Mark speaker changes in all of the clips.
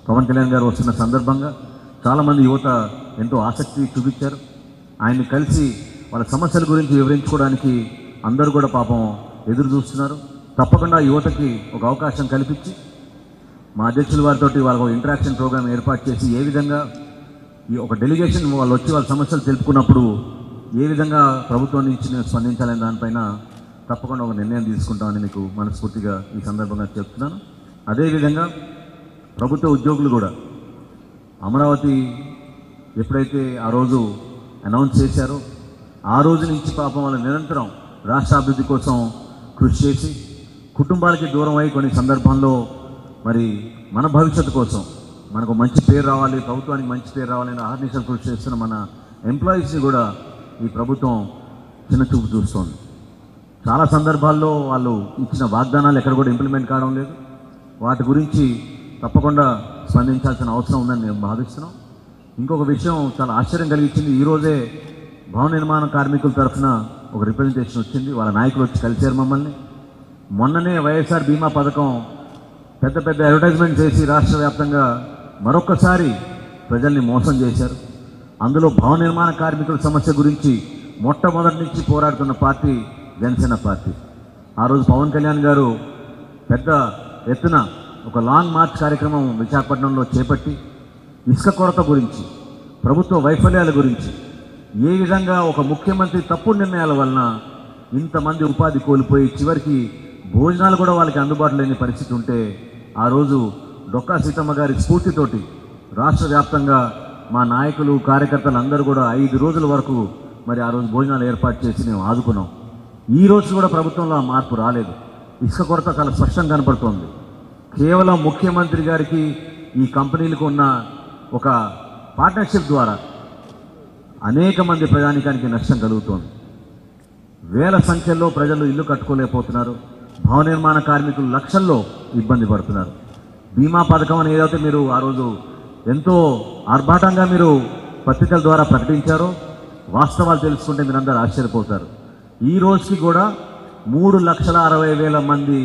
Speaker 1: పవన్ కళ్యాణ్ గారు వస్తున్న సందర్భంగా చాలామంది యువత ఎంతో ఆసక్తి చూపించారు ఆయన్ని కలిసి వాళ్ళ సమస్యల గురించి వివరించుకోవడానికి అందరూ కూడా పాపం ఎదురు చూస్తున్నారు తప్పకుండా యువతకి ఒక అవకాశం కల్పించి మా అధ్యక్షుల వారితో వాళ్ళకు ఇంటరాక్షన్ ప్రోగ్రామ్ ఏర్పాటు చేసి ఏ విధంగా ఈ ఒక డెలిగేషన్ వాళ్ళు వచ్చి వాళ్ళ సమస్యలు తెలుపుకున్నప్పుడు ఏ విధంగా ప్రభుత్వం నుంచి నేను స్పందించాలనే దానిపైన తప్పకుండా ఒక నిర్ణయం తీసుకుంటామని మీకు మనస్ఫూర్తిగా ఈ సందర్భంగా చెప్తున్నాను అదేవిధంగా ప్రభుత్వ ఉద్యోగులు కూడా అమరావతి ఎప్పుడైతే ఆ రోజు అనౌన్స్ చేశారో ఆ రోజు నుంచి పాపం వాళ్ళు నిరంతరం రాష్ట్ర అభివృద్ధి కోసం కృషి చేసి కుటుంబాలకి దూరం అయి కొన్ని సందర్భాల్లో మరి మన భవిష్యత్తు కోసం మనకు మంచి పేరు రావాలి ప్రభుత్వానికి మంచి పేరు రావాలని ఆహర్నిశలు కృషి చేస్తున్న మన ఎంప్లాయీస్ని కూడా ఈ ప్రభుత్వం చిన్నచూపు చూస్తోంది చాలా సందర్భాల్లో వాళ్ళు ఇచ్చిన వాగ్దానాలు ఎక్కడ కూడా ఇంప్లిమెంట్ కావడం లేదు వాటి గురించి తప్పకుండా స్పందించాల్సిన అవసరం ఉందని మేము భావిస్తున్నాం ఇంకొక విషయం చాలా ఆశ్చర్యం కలిగించింది ఈరోజే భవన నిర్మాణ కార్మికుల తరఫున ఒక రిప్రజెంటేషన్ వచ్చింది వాళ్ళ నాయకులు వచ్చి కలిశారు మమ్మల్ని మొన్ననే వైఎస్ఆర్ బీమా పథకం పెద్ద పెద్ద అడ్వర్టైజ్మెంట్ చేసి రాష్ట్ర వ్యాప్తంగా మరొకసారి ప్రజల్ని మోసం చేశారు అందులో భవన నిర్మాణ కార్మికుల సమస్య గురించి మొట్టమొదటి నుంచి పోరాడుతున్న పార్టీ జనసేన పార్టీ ఆ రోజు పవన్ కళ్యాణ్ గారు పెద్ద ఎత్తున ఒక లాంగ్ మార్చ్ కార్యక్రమం విశాఖపట్నంలో చేపట్టి ఇసుక కొరత గురించి ప్రభుత్వ వైఫల్యాల గురించి ఏ విధంగా ఒక ముఖ్యమంత్రి తప్పుడు నిర్ణయాల వలన ఇంతమంది ఉపాధి కోల్పోయి చివరికి భోజనాలు కూడా వాళ్ళకి అందుబాటులో లేని పరిస్థితి ఉంటే ఆ రోజు డొక్కా సీతమ్మ గారి స్ఫూర్తితోటి రాష్ట్ర వ్యాప్తంగా మా నాయకులు కార్యకర్తలు అందరూ కూడా ఐదు రోజుల వరకు మరి ఆ రోజు భోజనాలు ఏర్పాటు చేసి మేము ఆదుకున్నాం ఈ రోజు కూడా ప్రభుత్వంలో ఆ మార్పు రాలేదు ఇసుక కొరత చాలా స్పష్టంగా కనపడుతోంది కేవలం ముఖ్యమంత్రి గారికి ఈ కంపెనీలకు ఉన్న ఒక పార్ట్నర్షిప్ ద్వారా అనేక మంది ప్రజానికానికి నష్టం కలుగుతోంది వేల సంఖ్యలో ప్రజలు ఇల్లు కట్టుకోలేకపోతున్నారు భవన నిర్మాణ కార్మికులు లక్షల్లో ఇబ్బంది పడుతున్నారు బీమా పథకం అని ఏదైతే మీరు ఆ రోజు ఎంతో ఆర్భాటంగా మీరు పత్రికల ద్వారా ప్రకటించారో వాస్తవాలు తెలుసుకుంటే మీరందరూ ఆశ్చర్యపోతారు ఈ రోజుకి కూడా మూడు లక్షల అరవై వేల మంది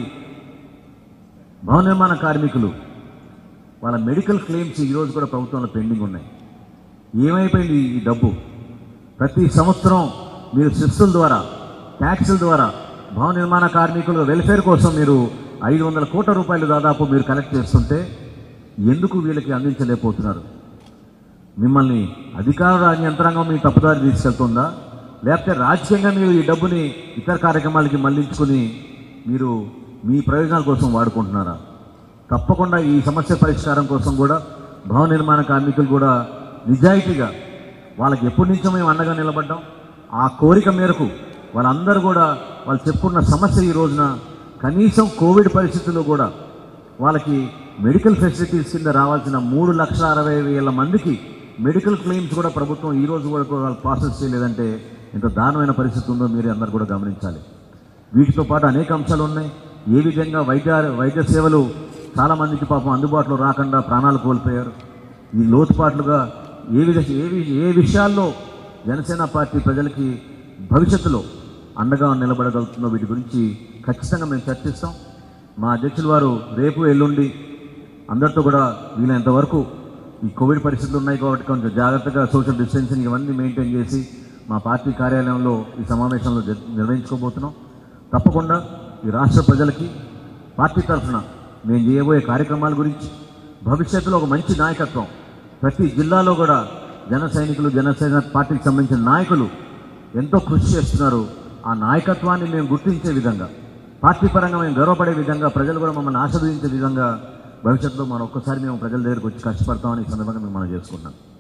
Speaker 1: భవన నిర్మాణ కార్మికులు వాళ్ళ మెడికల్ క్లెయిమ్స్ ఈ రోజు కూడా ప్రభుత్వంలో పెండింగ్ ఉన్నాయి ఏమైపోయింది ఈ డబ్బు ప్రతి సంవత్సరం మీరు శిస్తుల ద్వారా ట్యాక్సుల ద్వారా భవన నిర్మాణ కార్మికుల వెల్ఫేర్ కోసం మీరు ఐదు వందల కోట్ల రూపాయలు దాదాపు మీరు కలెక్ట్ చేస్తుంటే ఎందుకు వీళ్ళకి అందించలేకపోతున్నారు మిమ్మల్ని అధికార యంత్రాంగం మీ తప్పుదారి తీసుకెళ్తుందా లేకపోతే రాజకీయంగా మీరు ఈ డబ్బుని ఇతర కార్యక్రమాలకి మళ్లించుకుని మీరు మీ ప్రయోజనాల కోసం వాడుకుంటున్నారా తప్పకుండా ఈ సమస్య పరిష్కారం కోసం కూడా భవన నిర్మాణ కార్మికులు కూడా నిజాయితీగా వాళ్ళకి ఎప్పటి నుంచో మేము అండగా నిలబడ్డాం ఆ కోరిక మేరకు వాళ్ళందరూ కూడా వాళ్ళు చెప్పుకున్న సమస్య ఈ రోజున కనీసం కోవిడ్ పరిస్థితుల్లో కూడా వాళ్ళకి మెడికల్ ఫెసిలిటీస్ కింద రావాల్సిన మూడు లక్షల అరవై వేల మందికి మెడికల్ క్లెయిమ్స్ కూడా ప్రభుత్వం ఈ రోజు వరకు వాళ్ళు ప్రాసెస్ చేయలేదంటే ఎంత దారుణమైన పరిస్థితి ఉందో మీరు అందరు కూడా గమనించాలి వీటితో పాటు అనేక అంశాలు ఉన్నాయి ఏ విధంగా వైద్య వైద్య సేవలు చాలా మందికి పాపం అందుబాటులో రాకుండా ప్రాణాలు కోల్పోయారు ఈ లోతుపాట్లుగా ఏ విధ ఏ వి- ఏ విషయాల్లో జనసేన పార్టీ ప్రజలకి భవిష్యత్తులో అండగా నిలబడగలుగుతుందో వీటి గురించి ఖచ్చితంగా మేము చర్చిస్తాం మా అధ్యక్షులు వారు రేపు ఎల్లుండి అందరితో కూడా వీలైనంత వరకు ఈ కోవిడ్ పరిస్థితులు ఉన్నాయి కాబట్టి కొంచెం జాగ్రత్తగా సోషల్ డిస్టెన్సింగ్ ఇవన్నీ మెయింటైన్ చేసి మా పార్టీ కార్యాలయంలో ఈ సమావేశంలో జ- నిర్వహించుకోబోతున్నాం తప్పకుండా ఈ రాష్ట్ర ప్రజలకి పార్టీ తరఫున మేము చేయబోయే కార్యక్రమాల గురించి భవిష్యత్తులో ఒక మంచి నాయకత్వం ప్రతి జిల్లాలో కూడా జన సైనికులు జనసేన పార్టీకి సంబంధించిన నాయకులు ఎంతో కృషి చేస్తున్నారు ఆ నాయకత్వాన్ని మేము గుర్తించే విధంగా పార్టీ పరంగా మేము గర్వపడే విధంగా ప్రజలు కూడా మమ్మల్ని ఆశీర్వదించే విధంగా భవిష్యత్తులో మనం ఒక్కసారి మేము ప్రజల దగ్గరకు వచ్చి కష్టపడతామని ఈ సందర్భంగా మేము మనం చేసుకుంటున్నాం